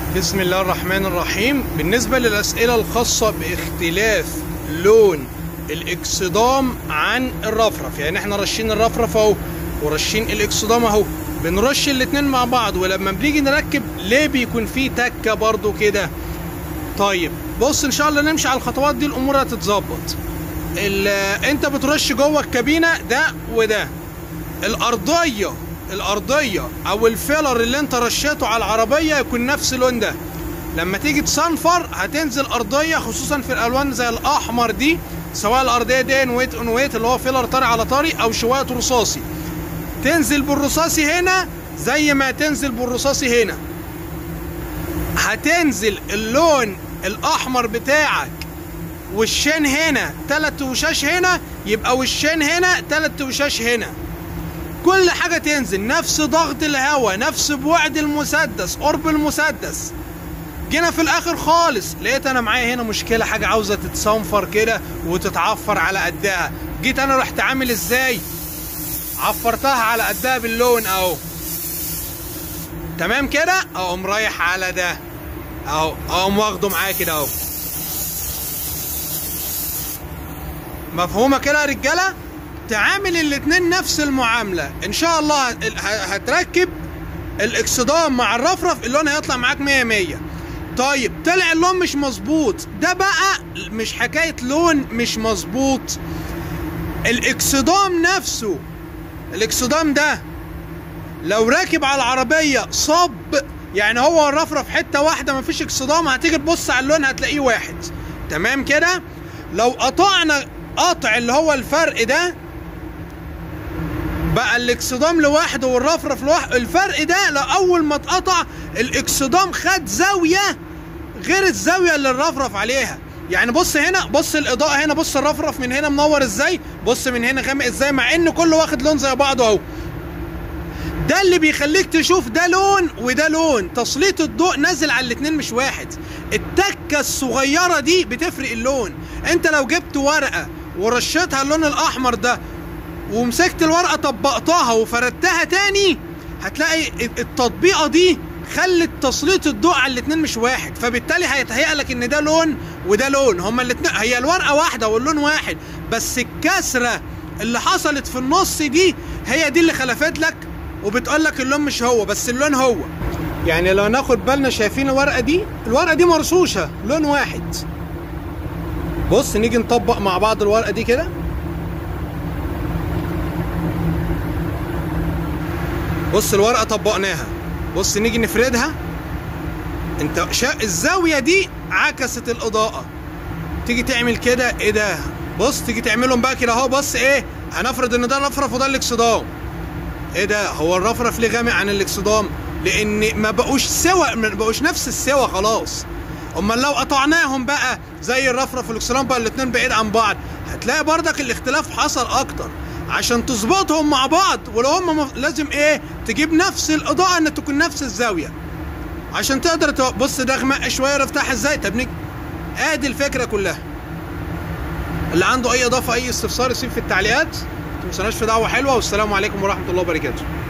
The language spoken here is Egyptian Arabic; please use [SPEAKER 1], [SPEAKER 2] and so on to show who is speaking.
[SPEAKER 1] بسم الله الرحمن الرحيم بالنسبة للأسئلة الخاصة باختلاف لون الإكسدام عن الرفرف يعني احنا رشين الرفرف اهو ورشين الإكسدام اهو بنرش الاتنين مع بعض ولما بنيجي نركب ليه بيكون فيه تكة برضو كده طيب بص ان شاء الله نمشي على الخطوات دي الامور هتتظبط ال- انت بترش جوه الكابينة ده وده الارضيه الارضيه او الفيلر اللي انت رشيته على العربيه يكون نفس اللون ده لما تيجي تصنفر هتنزل ارضيه خصوصا في الالوان زي الاحمر دي سواء الارضيه دي ويت اون ويت اللي هو فيلر طري على طري او شويه رصاصي تنزل بالرصاصي هنا زي ما تنزل بالرصاصي هنا هتنزل اللون الاحمر بتاعك وشين هنا تلات وشاش هنا يبقى وشين هنا تلات وشاش هنا كل حاجة تنزل نفس ضغط الهواء نفس بعد المسدس قرب المسدس جينا في الاخر خالص لقيت انا معايا هنا مشكلة حاجة عاوزة تتصنفر كده وتتعفر على قدها جيت انا رحت عامل ازاي عفرتها على قدها باللون اهو تمام كده اقوم رايح على ده اهو اقوم واخده معايا كده اهو مفهومة كده يا رجالة تعامل الاتنين نفس المعاملة ان شاء الله ه- هتركب الاكسدام مع الرفرف اللون هيطلع معاك مية مية طيب طلع اللون مش مظبوط ده بقى مش حكاية لون مش مظبوط الاكسدام نفسه الاكسدام ده لو راكب على العربية صب يعني هو الرفرف حتة واحدة مفيش اكسدام هتيجي تبص على اللون هتلاقيه واحد تمام كده لو قطعنا قطع اللي هو الفرق ده بقى الاكسدام لوحده والرفرف لوحده الفرق ده لو اول ما اتقطع الاكسدام خد زاويه غير الزاويه اللي الرفرف عليها يعني بص هنا بص الاضاءه هنا بص الرفرف من هنا منور ازاي بص من هنا غامق ازاي مع ان كله واخد لون زي بعضه اهو ده اللي بيخليك تشوف ده لون وده لون تسليط الضوء نازل على الاتنين مش واحد التكة الصغيرة دي بتفرق اللون انت لو جبت ورقة ورشيتها اللون الاحمر ده ومسكت الورقة طبقتها وفردتها تاني هتلاقي التطبيقة دي خلت تسليط الضوء على الاتنين مش واحد فبالتالي هيتهيأ لك ان ده لون وده لون هما الاتنين هي الورقة واحدة واللون واحد بس الكسرة اللي حصلت في النص دي هي دي اللي خلفت لك وبتقول لك اللون مش هو بس اللون هو يعني لو ناخد بالنا شايفين الورقة دي الورقة دي مرصوشة لون واحد بص نيجي نطبق مع بعض الورقة دي كده بص الورقة طبقناها بص نيجي نفردها انت شا... الزاوية دي عكست الإضاءة تيجي تعمل كده ايه ده بص تيجي تعملهم بقى كده اهو بص ايه هنفرض ان ده الرفرف وده الاكسدام ايه ده هو الرفرف ليه غامق عن الاكسدام لان ما بقوش سوا ما بقوش نفس السوا خلاص امال لو قطعناهم بقى زي الرفرف والاكسدام بقى الاتنين بعيد عن بعض هتلاقي بردك الاختلاف حصل اكتر عشان تظبطهم مع بعض ولو هم مف... لازم ايه تجيب نفس الاضاءه ان تكون نفس الزاويه عشان تقدر تو... بص ده غمق شويه افتح ازاي طب نج... ادي الفكره كلها اللي عنده اي اضافه اي استفسار يسيب في التعليقات ما تنسوناش في دعوه حلوه والسلام عليكم ورحمه الله وبركاته